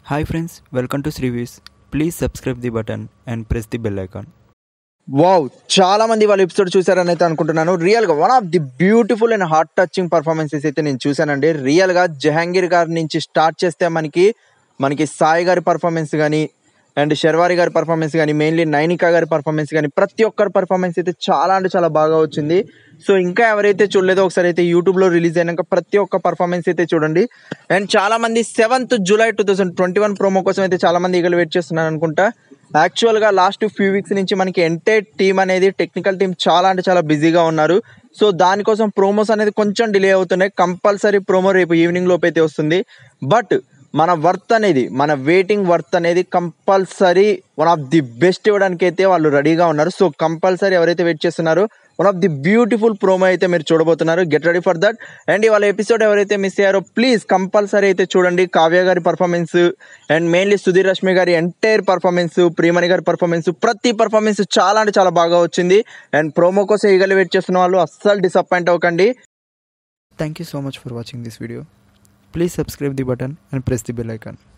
Hi friends, welcome to Srivis. Please subscribe the button and press the bell icon. Wow చాలా మంది వాళ్ళ episode చూసారని అయితే అనుకుంటున్నాను రియల్ గా one of the beautiful and heart touching performances అయితే నేను చూశానండి రియల్ గా జహాంగీర్ గారి నుంచి స్టార్ట్ చేస్తే మనకి మనకి సాయి గారి పర్ఫార్మెన్స్ కానీ అండ్ శర్వారి గారి పర్ఫార్మెన్స్ కానీ మెయిన్లీ నైనికా గారి పర్ఫార్మెన్స్ కానీ ప్రతి ఒక్కరి పర్ఫార్మెన్స్ అయితే చాలా అంటే చాలా బాగా వచ్చింది సో ఇంకా ఎవరైతే చూడలేదో ఒకసారి అయితే యూట్యూబ్లో రిలీజ్ అయినాక ప్రతి ఒక్క పర్ఫార్మెన్స్ అయితే చూడండి అండ్ చాలా మంది seventh July two thousand twenty one promo కోసం అయితే చాలా మంది ఈగలు వెయిట్ చేస్తున్నారు అనుకుంటా యాక్చువల్గా లాస్ట్ ఫ్యూ వీక్స్ నుంచి మనకి ఎంటైర్ టీమ్ అనేది టెక్నికల్ టీం చాలా అంటే చాలా బిజీగా ఉన్నారు సో దానికోసం ప్రోమోస్ అనేది కొంచెం డిలే అవుతున్నాయి కంపల్సరీ ప్రోమో రేపు ఈవినింగ్ లోపు అయితే వస్తుంది బట్ మన వర్త్ అనేది మన వెయిటింగ్ వర్త్ అనేది compulsory one of the best ఇవ్వడానికి అయితే వాళ్ళు రెడీగా ఉన్నారు సో కంపల్సరీ ఎవరైతే వెయిట్ చేస్తున్నారో one of the beautiful promo అయితే మీరు చూడబోతున్నారు get ready for that and ఇవాళ ఎపిసోడ్ ఎవరైతే మిస్ అయ్యారో ప్లీజ్ కంపల్సరీ అయితే చూడండి కావ్య గారి performance and mainly Sudheer Rashmi గారి ఎంటైర్ పర్ఫార్మెన్స్ ప్రియమణి గారి పర్ఫార్మెన్స్ ప్రతి పర్ఫార్మెన్స్ చాలా అంటే చాలా బాగా వచ్చింది అండ్ ప్రోమో కోసం ఈగలు వెయిట్ చేస్తున్న వాళ్ళు అస్సలు డిసప్పాయింట్ అవ్వకండి Thank you so much for watching this video. Please subscribe the button and press the bell icon.